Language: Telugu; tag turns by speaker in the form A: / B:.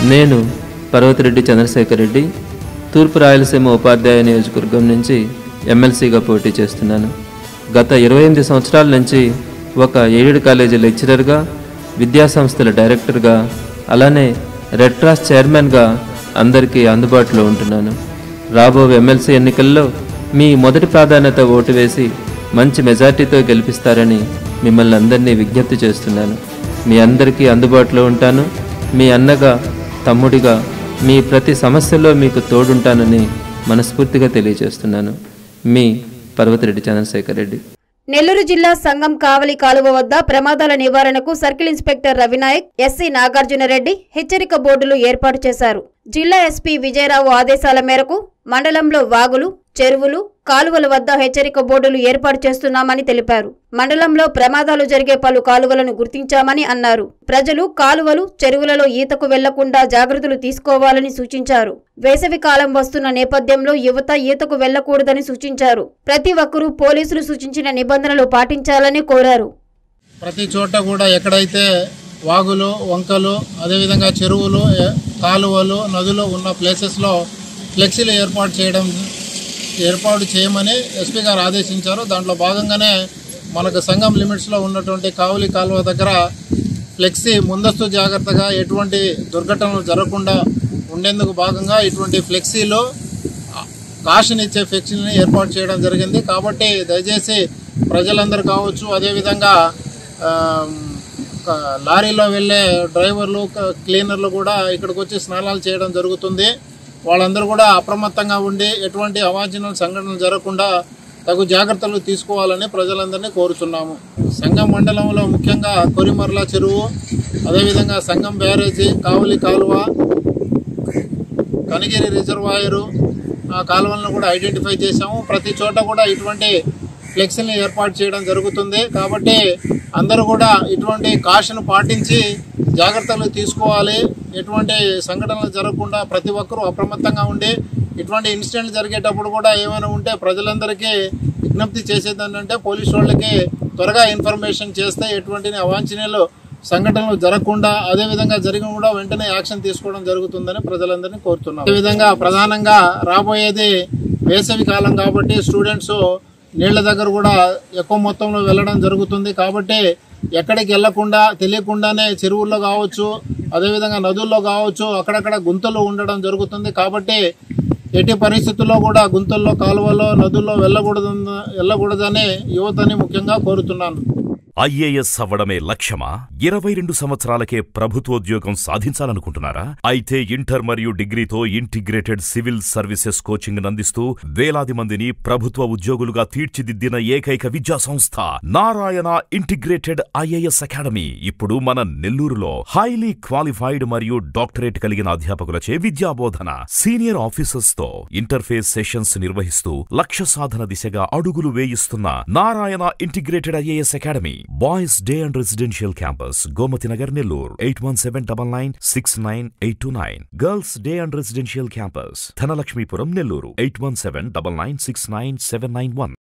A: నేను పర్వతిరెడ్డి చంద్రశేఖర్ రెడ్డి తూర్పు రాయలసీమ ఉపాధ్యాయ నియోజకవర్గం నుంచి ఎమ్మెల్సీగా పోటీ చేస్తున్నాను గత ఇరవై ఎనిమిది సంవత్సరాల నుంచి ఒక ఎయిడెడ్ కాలేజీ లెక్చరర్గా విద్యాసంస్థల డైరెక్టర్గా అలానే రెడ్ క్రాస్ చైర్మన్గా అందరికీ అందుబాటులో ఉంటున్నాను రాబో ఎమ్మెల్సీ ఎన్నికల్లో మీ మొదటి ప్రాధాన్యత ఓటు వేసి మంచి మెజార్టీతో గెలిపిస్తారని మిమ్మల్ని అందరినీ విజ్ఞప్తి చేస్తున్నాను మీ అందరికీ అందుబాటులో ఉంటాను మీ అన్నగా తమ్ముడిగా మీ ప్రతి సమస్యలో మీకు తోడుంటానని మనస్ఫూర్తిగా తెలియజేస్తున్నాను మీ పర్వతిరెడ్డి చంద్రశేఖర్ రెడ్డి
B: నెల్లూరు జిల్లా సంగం కావలి కాలువ వద్ద ప్రమాదాల నివారణకు circle inspector Ravi Nayak SC Nagarjuna Reddy హెచ్చరిక బోర్డులు ఏర్పాటు చేశారు జిల్లా ఎస్పీ విజయరావు ఆదేశాల మేరకు మండలంలో వాగులు చెరువులు కాలువల వద్ద హెచ్చరిక బోర్డులు ఏర్పాటు చేస్తున్నామని తెలిపారు మండలంలో ప్రమాదాలు జరిగే పలు కాలువలను గుర్తించామని అన్నారు ప్రజలు కాలువలు చెరువులలో ఈతకు వెళ్లకుండా జాగ్రత్తలు తీసుకోవాలని సూచించారు వేసవి కాలం వస్తున్న నేపథ్యంలో యువత ఈతకు వెళ్లకూడదని సూచించారు ప్రతి ఒక్కరూ పోలీసులు సూచించిన నిబంధనలు పాటించాలని కోరారు
C: ప్రతి చోట కూడా ఎక్కడైతే వాగులు వంకలు అదేవిధంగా చెరువులు ఎ- కాలువలు నదులు ఉన్న ప్లేసెస్లో ఫ్లెక్సీలు ఏర్పాటు చేయడం ఏర్పాటు చేయమని ఎస్పీ గారు ఆదేశించారు దాంట్లో భాగంగానే మనకు సంఘం లిమిట్స్లో ఉన్నటువంటి కావులి కాలువ దగ్గర ఫ్లెక్సీ ముందస్తు జాగ్రత్తగా ఎటువంటి దుర్ఘటనలు జరగకుండా ఉండేందుకు భాగంగా ఇటువంటి ఫ్లెక్సీలు కాషన్ ఇచ్చే ఫ్లెక్సీని ఏర్పాటు చేయడం జరిగింది కాబట్టి దయచేసి ప్రజలందరూ కావచ్చు అదేవిధంగా ఆమ్, ఒక లారీలో వెళ్ళే డ్రైవర్లు క- క్లీనర్లు కూడా ఇక్కడికి వచ్చి స్నానాలు చేయడం జరుగుతుంది వాళ్ళందరూ కూడా అప్రమత్తంగా ఉండి ఎటువంటి అవాంఛనీయ సంఘటనలు జరగకుండా తగు జాగ్రత్తలు తీసుకోవాలని ప్రజలందరినీ కోరుతున్నాము సంగం మండలంలో ముఖ్యంగా కొరిమర్ల చెరువు అదేవిధంగా సంగం బ్యారేజీ కావలి కాలువ కనిగిరి రిజర్వాయరు ఆ కాలువలను కూడా ఐడెంటిఫై చేశాము ప్రతి చోట కూడా ఇటువంటి ఫ్లెక్సీని ఏర్పాటు చేయడం జరుగుతుంది కాబట్టి అందరూ కూడా ఇటువంటి కాషన్ పాటించి జాగ్రత్తలు తీసుకోవాలి ఎటువంటి సంఘటనలు జరగకుండా ప్రతి ఒక్కరూ అప్రమత్తంగా ఉండి ఇటువంటి ఇన్సిడెంట్లు జరిగేటప్పుడు కూడా ఏమైనా ఉంటే ప్రజలందరికీ విజ్ఞప్తి చేసేది ఏంటంటే పోలీసు వాళ్ళకి త్వరగా ఇన్ఫర్మేషన్ చేస్తే ఎటువంటి అవాంఛనీయులు సంఘటనలు జరగకుండా అదే విధంగా జరిగిన కూడా వెంటనే యాక్షన్ తీసుకోవడం జరుగుతుందని ప్రజలందరినీ కోరుతున్నాం అదే విధంగా ప్రధానంగా రాబోయేది వేసవి కాలం కాబట్టి స్టూడెంట్స్ నీళ్ల దగ్గర కూడా ఎక్కువ మొత్తంలో వెళ్ళడం జరుగుతుంది కాబట్టి ఎక్కడికి వెళ్లకుండా తెలియకుండానే చెరువుల్లో కావచ్చు అదేవిధంగా నదుల్లో కావచ్చు అక్కడక్కడ గుంతలు ఉండడం జరుగుతుంది కాబట్టి ఎట్టి పరిస్థితుల్లో కూడా గుంతల్లో కాలువలో నదుల్లో వెళ్ళకూడదు వెళ్ళకూడదని యువతని ముఖ్యంగా కోరుతున్నాను
D: ఐఏఎస్ అవ్వడమే లక్ష్యమా ఇరవై రెండు సంవత్సరాలకే ప్రభుత్వోద్యోగం సాధించాలనుకుంటున్నారా అయితే ఇంటర్ మరియు డిగ్రీతో ఇంటిగ్రేటెడ్ సివిల్ సర్వీసెస్ కోచింగ్ అందిస్తూ వేలాది మందిని ప్రభుత్వ ఉద్యోగులుగా తీర్చిదిద్దిన ఏకైక విద్యా సంస్థ నారాయణ ఇంటిగ్రేటెడ్ ఐఏఎస్ అకాడమీ ఇప్పుడు మన నెల్లూరులో హైలీ క్వాలిఫైడ్ మరియు డాక్టరేట్ కలిగిన అధ్యాపకులచే విద్యాబోధన సీనియర్ ఆఫీసర్స్ తో ఇంటర్ఫేస్ సెషన్స్ నిర్వహిస్తూ లక్ష్య సాధన దిశగా అడుగులు వేయిస్తున్న Narayana integrated IAS academy boys day and residential campus Gomathi Nagar Nellore eight one seven double nine six nine eight two nine girls day and residential campus Dhanalakshmipuram Nellore eight one seven double nine six nine seven nine one